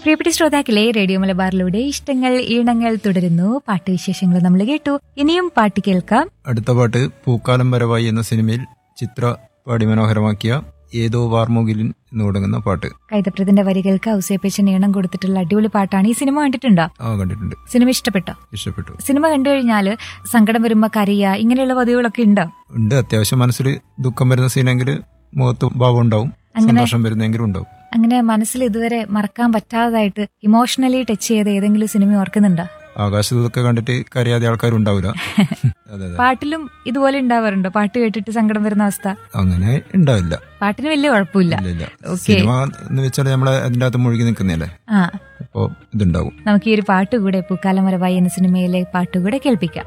പ്രിയപ്പെട്ട ശ്രോതാക്കളെ റേഡിയോ മലബാറിലൂടെ ഇഷ്ടങ്ങൾ ഈണങ്ങൾ തുടരുന്നു പാട്ടുവിശേഷങ്ങൾ നമ്മൾ കേട്ടു ഇനിയും പാട്ട് കേൾക്കാം അടുത്ത പാട്ട് പൂക്കാലം വരവായി എന്ന സിനിമയിൽ ചിത്ര പാടി മനോഹരമാക്കിയ ഏതോ വാർമുകിലിൻ എന്ന് തുടങ്ങുന്ന പാട്ട് കൈതപ്രതിന്റെ വരികൾക്ക് ഔസേപ്പച്ചൻ ഈണം കൊടുത്തിട്ടുള്ള അടിപൊളി പാട്ടാണ് ഈ സിനിമ കണ്ടിട്ടുണ്ടോ ആ കണ്ടിട്ടുണ്ട് സിനിമ ഇഷ്ടപ്പെട്ടോ ഇഷ്ടപ്പെട്ടു സിനിമ കണ്ടു കഴിഞ്ഞാല് സങ്കടം വരുമ്പോ കരയ ഇങ്ങനെയുള്ള പതിവുകളൊക്കെ ഉണ്ടോ ഉണ്ട് അത്യാവശ്യം മനസ്സിൽ ദുഃഖം വരുന്ന സീനെങ്കിൽ മുഖത്ത് ഭാവം ഉണ്ടാവും സന്തോഷം വരുന്നെങ്കിലും ഉണ്ടാവും അങ്ങനെ മനസ്സിൽ ഇതുവരെ മറക്കാൻ പറ്റാത്തതായിട്ട് ഇമോഷണലി ടച്ച് ചെയ്ത ഏതെങ്കിലും സിനിമ ഓർക്കുന്നുണ്ടോ ആകാശത്തൊക്കെ കണ്ടിട്ട് കരയാതെ ആൾക്കാരുണ്ടാവില്ല അതെ അതെ പാട്ടിലും ഇതുപോലെ ഉണ്ടാവാറുണ്ടോ പാട്ട് കേട്ടിട്ട് സങ്കടം വരുന്ന അവസ്ഥ അങ്ങനെ ഉണ്ടാവില്ല പാട്ടിന് വലിയ കുഴപ്പമില്ല ഇല്ല ഇല്ല ഓക്കേ. സിനിമ എന്ന് വെച്ചാൽ നമ്മളെ അതിൻ്റെ അകത്ത് മുഴുകി നിൽക്കുന്നതല്ലേ ആ അപ്പോൾ ഇതുണ്ടാവും നമുക്ക് ഈ ഒരു പാട്ട് കൂടെ പൂക്കാലം വരവായി എന്ന സിനിമയിലെ പാട്ട് കൂടെ കേൾപ്പിക്കാം